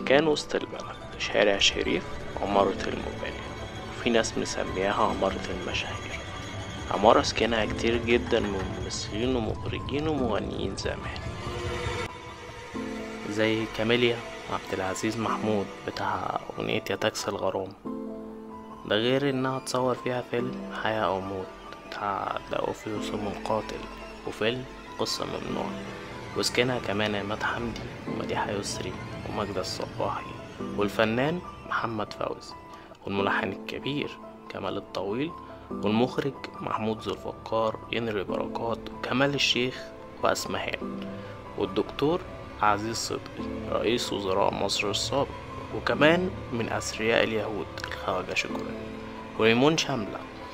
مكان وسط البلد شارع شريف عمارة الموبيليا وفي ناس مسمياها عمارة المشاهير عمارة سكنها كتير جدا من ممثلين ومخرجين ومغنيين زمان زي كاميليا عبد العزيز محمود بتاع أغنية يا تاكسي الغرام ده غير إنها تصور فيها فيلم حياة أو موت بتاع داوفيوس القاتل وفيلم قصة ممنوعة وسكنها كمان عماد حمدي ومديحة يسري وماجدة الصباحي والفنان محمد فوزي والملحن الكبير كمال الطويل والمخرج محمود ذو الفقار ينري بركات وكمال الشيخ وأسمهان والدكتور عزيز صدقي رئيس وزراء مصر السابق وكمان من أثرياء اليهود الخواجة شكري وريمون شاملة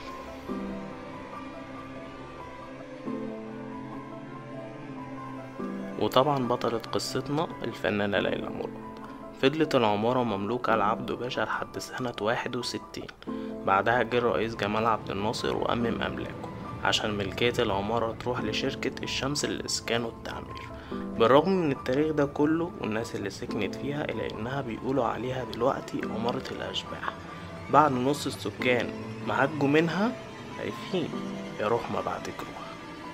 وطبعا بطلة قصتنا الفنانة ليلى مراد فضلت العمارة مملوكة لعبده باشا لحد سنة واحد وستين بعدها جه الرئيس جمال عبد الناصر وأمم أملاكه عشان ملكية العمارة تروح لشركة الشمس للإسكان والتعمير بالرغم من التاريخ ده كله والناس اللي سكنت فيها إلا إنها بيقولوا عليها دلوقتي عمارة الأشباح بعد نص السكان ما هجوا منها خايفين يا روح ما بعدك روح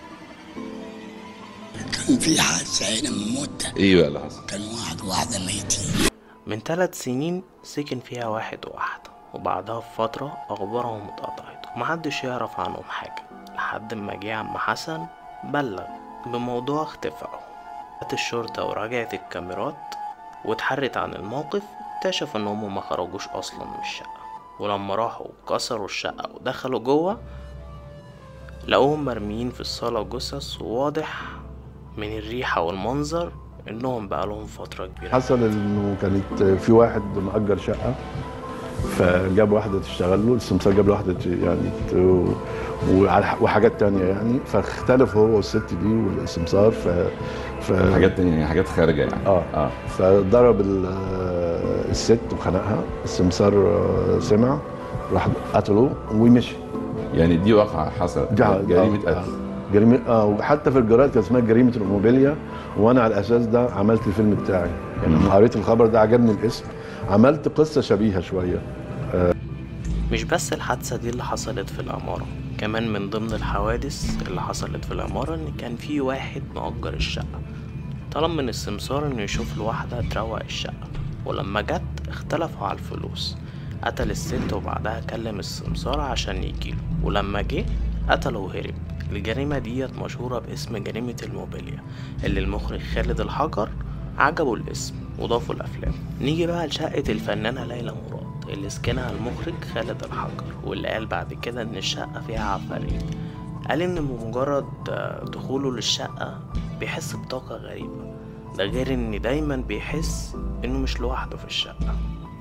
كان في حادثة هنا من مدة ايه بقى اللي حصل؟ كان واحد وواحدة ميتين من ثلاث سنين سكن فيها واحد وواحدة وبعدها بفترة أخبارهم اتقطعت ومحدش يعرف عنهم حاجة لحد ما جه عم حسن بلغ بموضوع اختفائهم جت الشرطة وراجعت الكاميرات واتحرت عن الموقف اكتشف ان هم ما خرجوش اصلا من الشقة ولما راحوا كسروا الشقة ودخلوا جوه لقوهم مرميين في الصالة جثث وواضح من الريحة والمنظر انهم بقالهم فترة كبيرة حصل انه كانت في واحد مأجر شقه فجاب واحده تشتغل له السمسار جاب له واحده ت- يعني ت- وعلى- وحاجات تانية يعني فاختلف هو والست دي والسمسار ف ف حاجات تانية يعني حاجات خارجة يعني اه اه فضرب ال- الست وخنقها السمسار آه، سمع راح قتله ومشي يعني دي واقعة حصلت دي ح- جريمة آه، قتل آه. جريمة اه وحتى في الجرايد كان اسمها جريمة الأوموبيليا وأنا على الأساس ده عملت الفيلم بتاعي يعني لما قريت الخبر ده عجبني الاسم عملت قصة شبيهة شوية مش بس الحادثة دي اللي حصلت في العمارة كمان من ضمن الحوادث اللي حصلت في العمارة إن كان في واحد مأجر الشقة طلب من السمسار إنه يشوف له واحدة تروق الشقة ولما جت اختلفوا على الفلوس قتل الست وبعدها كلم السمسار عشان يجيله ولما جه قتله وهرب الجريمة ديت مشهورة باسم جريمة الموبيليا اللي المخرج خالد الحجر عجبه الاسم وضافه الأفلام نيجي بقى لشقة الفنانة ليلى مراد اللي سكنها المخرج خالد الحجر واللي قال بعد كده إن الشقة فيها عفاريت قال إن بمجرد آه، دخوله للشقة بيحس بطاقة غريبة ده غير إن دايما بيحس إنه مش لوحده في الشقة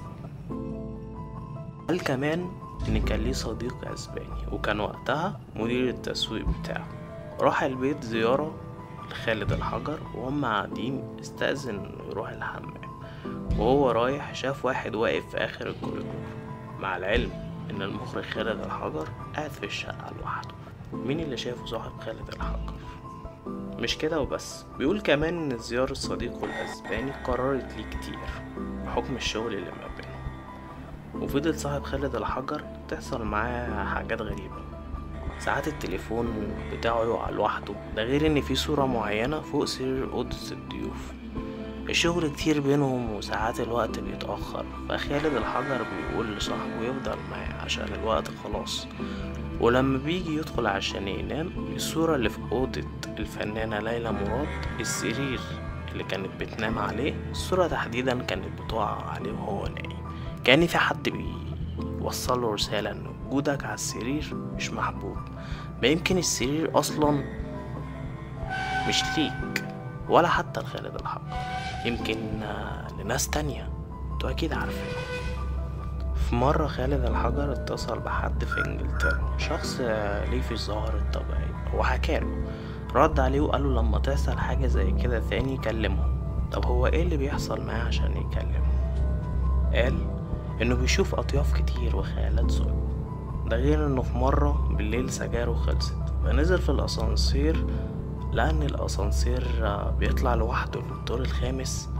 قال كمان إن كان ليه صديق أسباني وكان وقتها مدير التسويق بتاعه راح البيت زيارة لخالد الحجر وهم قاعدين استأذن إنه يروح الحمام وهو رايح شاف واحد واقف في آخر الكوريدور مع العلم إن المخرج خالد الحجر قاعد في الشقة لوحده مين اللي شافه صاحب خالد الحجر مش كده وبس بيقول كمان إن زيارة صديقه الأسباني قررت ليه كتير بحكم الشغل اللي ما بينهم وفضل صاحب خالد الحجر تحصل معاه حاجات غريبة ساعات التليفون بتاعه يقع لوحده ده غير ان في صورة معينة فوق سرير أوضة الضيوف الشغل كتير بينهم وساعات الوقت بيتأخر فخالد الحجر بيقول لصاحبه يفضل معاه عشان الوقت خلاص ولما بيجي يدخل عشان ينام الصورة اللي في أوضة الفنانة ليلى مراد السرير اللي كانت بتنام عليه الصورة تحديدا كانت بتقع عليه وهو نايم كأن في حد بيوصل له رسالة إن وجودك على السرير مش محبوب ما يمكن السرير أصلا مش ليك ولا حتى لخالد الحق يمكن آه، لناس تانية انتوا أكيد عارفين في مرة خالد الحجر اتصل بحد في انجلترا شخص آه، ليه في الظاهر الطبيعي وحكاله رد عليه وقال له لما تحصل حاجة زي كده تاني كلمه طب هو ايه اللي بيحصل معاه عشان يكلمه قال انه بيشوف اطياف كتير وخيالات سود ده غير انه في مرة بالليل سجاره خلصت فنزل في الاسانسير لقى ان الاسانسير آه، بيطلع لوحده للدور الخامس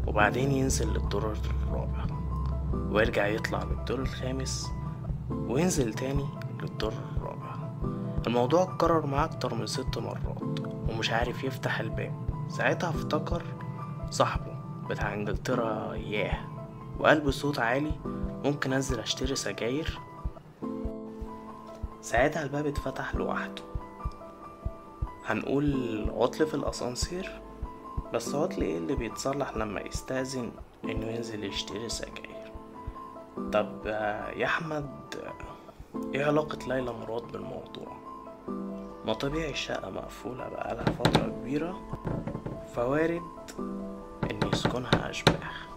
وبعدين ينزل للدور الرابع ويرجع يطلع للدور الخامس وينزل تاني للدور الرابع الموضوع اتكرر معاه أكتر من ست مرات ومش عارف يفتح الباب ساعتها افتكر صاحبه بتاع انجلترا ياه وقال بصوت عالي ممكن انزل اشتري سجاير ساعتها الباب اتفتح لوحده هنقول عطل في الاسانسير بس عطل ايه اللي بيتصلح لما يستأذن انه ينزل يشتري سجاير طب آه، يا احمد آه، ايه علاقة ليلى مراد بالموضوع ما طبيعي الشقة مقفولة بقالها فترة كبيرة فوارد ان يسكنها اشباح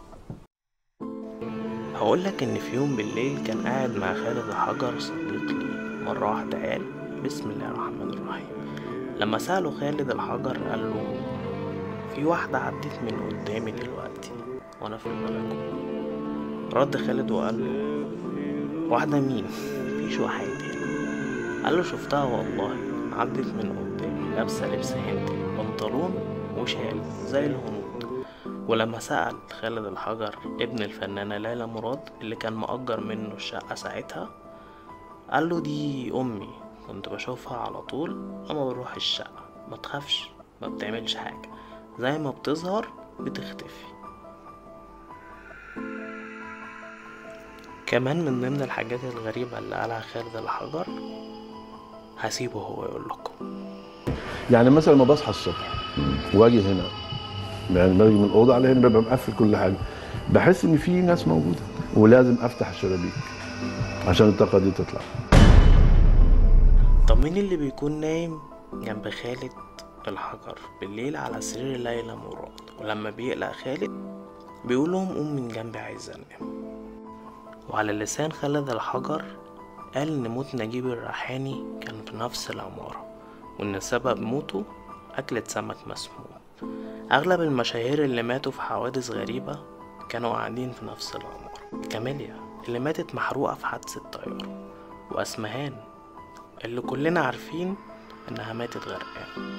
هقولك ان في يوم بالليل كان قاعد مع خالد الحجر صديق لي مرة واحدة قال بسم الله الرحمن الرحيم لما سأله خالد الحجر قال له في واحدة عدت من قدامي دلوقتي وانا في البلكونة رد خالد وقال له واحدة مين مفيش واحد هنا قال له شفتها والله عدت من قدامي لابسة لبس هندي بنطلون وشال زي الهنود ولما سأل خالد الحجر ابن الفنانة ليلى مراد اللي كان مأجر منه الشقة ساعتها قال له دي أمي كنت بشوفها على طول لما بروح الشقة ما تخافش ما بتعملش حاجة زي ما بتظهر بتختفي كمان من ضمن الحاجات الغريبة اللي قالها خالد الحجر هسيبه هو يقول لكم يعني مثلا لما بصحى الصبح واجي هنا يعني باجي من الاوضه على هنا ببقى مقفل كل حاجه بحس ان في ناس موجوده ولازم افتح الشبابيك عشان الطاقه دي تطلع طب مين اللي بيكون نايم جنب خالد الحجر بالليل على سرير ليلى مراد ولما بيقلق خالد بيقول لهم قوم من جنبي عايز انام وعلى لسان خالد الحجر قال ان موت نجيب الريحاني كان في نفس العمارة وان سبب موته أكلة سمك مسموم أغلب المشاهير اللي ماتوا في حوادث غريبة كانوا قاعدين في نفس العمارة كاميليا اللي ماتت محروقة في حادثة طيارة وأسمهان اللي كلنا عارفين إنها ماتت غرقانة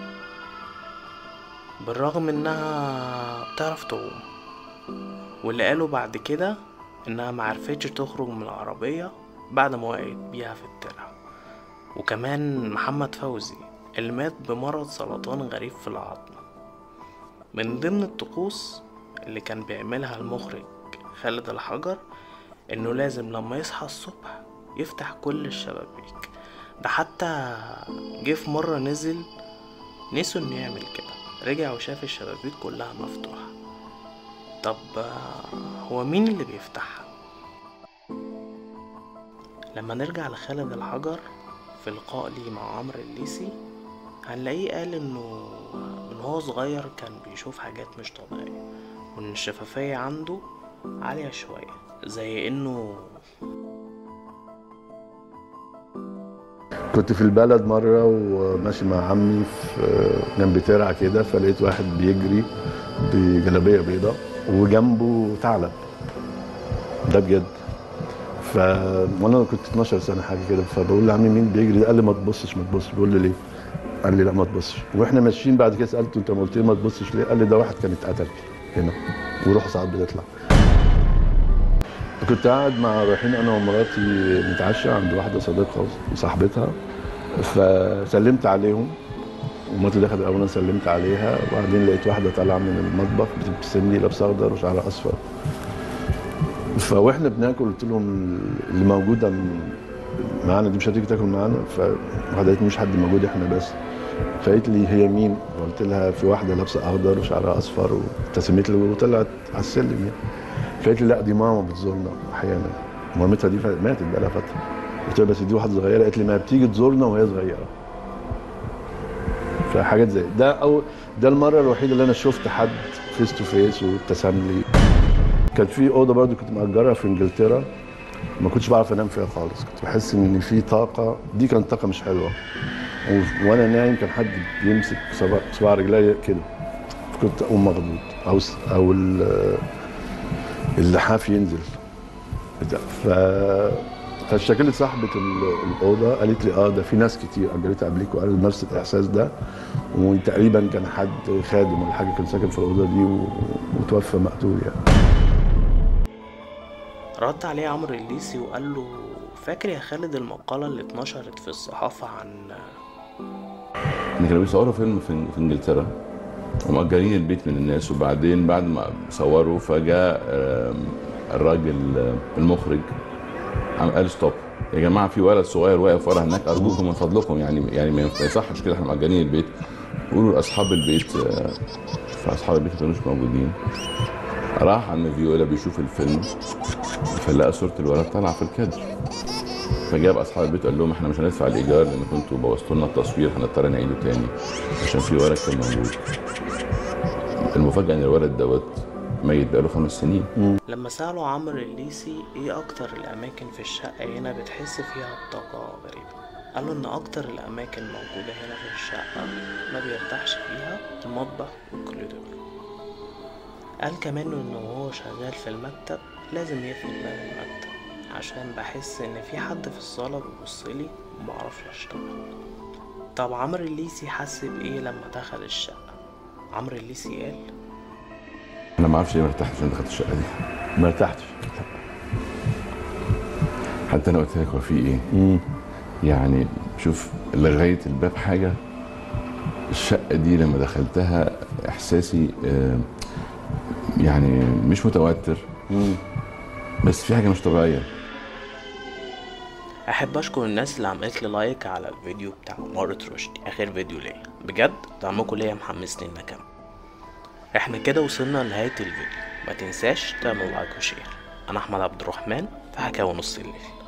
بالرغم إنها بتعرف تعوم واللي قالوا بعد كده إنها معرفتش تخرج من العربية بعد ما وقعت بيها في الترع وكمان محمد فوزي اللي مات بمرض سرطان غريب في العظم من ضمن الطقوس اللي كان بيعملها المخرج خالد الحجر انه لازم لما يصحى الصبح يفتح كل الشبابيك ده حتى جه في مرة نزل نسوا انه يعمل كده رجع وشاف الشبابيك كلها مفتوحة طب آه، هو مين اللي بيفتحها لما نرجع لخالد الحجر في لقاء ليه مع عمرو الليسي هنلاقيه قال انه من هو صغير كان بيشوف حاجات مش طبيعية وان الشفافية عنده عالية شوية زي انه كنت في البلد مرة وماشي مع عمي في جنب ترعة كده فلقيت واحد بيجري بجلابية بيضاء وجنبه ثعلب ده بجد ف وانا كنت 12 سنة حاجة كده فبقول لعمي مين بيجري ده قال لي ما تبصش ما تبصش بقول له ليه؟ قال لي لا ما تبصش واحنا ماشيين بعد كده سألته انت ما قلت لي ما تبصش ليه؟ قال لي ده واحد كان اتقتل هنا وروحه ساعات بتطلع كنت قاعد مع رايحين انا ومراتي نتعشى عند واحده صديقه وصاحبتها فسلمت عليهم ومراتي دخلت الاول انا سلمت عليها وبعدين لقيت واحده طالعه من المطبخ بتبتسم لي لابسه اخضر وشعرها اصفر فواحنا بناكل قلت لهم اللي موجوده من- معانا دي مش هتيجي تاكل معانا فواحده قالت لي مش حد موجود احنا بس فقالت لي هي مين؟ قلت لها في واحده لابسه اخضر وشعرها اصفر وابتسمت لي وطلعت على السلم يعني فقالت لي لا دي ماما بتزورنا احيانا مامتها دي ماتت بقى لها فتره قلت لها بس دي واحده صغيره قالت لي ما بتيجي تزورنا وهي صغيره فحاجات زي ده او ده المره الوحيده اللي انا شفت حد فيس تو فيس وابتسم لي كانت في اوضه برضو كنت مأجرها في انجلترا ما كنتش بعرف انام فيها خالص كنت بحس ان في طاقه دي كانت طاقه مش حلوه و- وانا نايم كان حد بيمسك صباع صباع رجلي كده كنت اقوم مخضوض او س- او ال- اللحاف ينزل بتاع. ف فاشتكلت صاحبة ال- الأوضة قالت لي اه ده في ناس كتير أجرتها قبليك وقالوا نفس الإحساس ده وتقريبا كان حد خادم ولا حاجة كان ساكن في الأوضة دي و... وتوفى مقتول يعني رد عليه عمرو الليثي وقال له فاكر يا خالد المقالة اللي اتنشرت في الصحافة عن ان كانوا بيصوروا فيلم في, في انجلترا ومأجرين البيت من الناس وبعدين بعد ما صوروا فجاء آم، الراجل آه، المخرج عم قال ستوب يا جماعه في ولد صغير واقف ورا هناك ارجوكم من فضلكم يعني يعني ما يصحش كده احنا مأجرين البيت قولوا لاصحاب البيت آه، فاصحاب البيت ما كانوش موجودين راح عم فيولا بيشوف الفيلم فلقى صوره الولد طالعه في الكادر فجاب اصحاب البيت قال لهم احنا مش هندفع الايجار لان كنتوا بوظتوا لنا التصوير هنضطر نعيده تاني عشان في ولد كان موجود المفاجاه ان الولد دوت ميت بقاله خمس سنين لما سألوا عمرو الليثي ايه اكتر الاماكن في الشقة هنا بتحس فيها بطاقة غريبة قالوا ان اكتر الاماكن موجودة هنا في الشقة ما بيرتاحش فيها المطبخ والكوريدور قال كمان انه وهو شغال في المكتب لازم يقفل باب المكتب عشان بحس ان في حد في الصالة بيبصلي ومعرفش اشتغل طب عمرو الليثي حس بايه لما دخل الشقة عمرو الليثي قال انا ما اعرفش ليه ما ارتحتش عشان دخلت الشقه دي ما ارتحتش حتى انا قلت لك هو في ايه يعني شوف لغايه الباب حاجه الشقه دي لما دخلتها احساسي آه، يعني مش متوتر بس في حاجه مش طبيعيه احب اشكر الناس اللي عملت لي لايك على الفيديو بتاع مرة رشدي اخر فيديو ليا بجد دعمكم ليا محمسني ان اكمل احنا كده وصلنا لنهاية الفيديو ما تنساش تعمل لايك وشير انا احمد عبد الرحمن في حكاوي نص الليل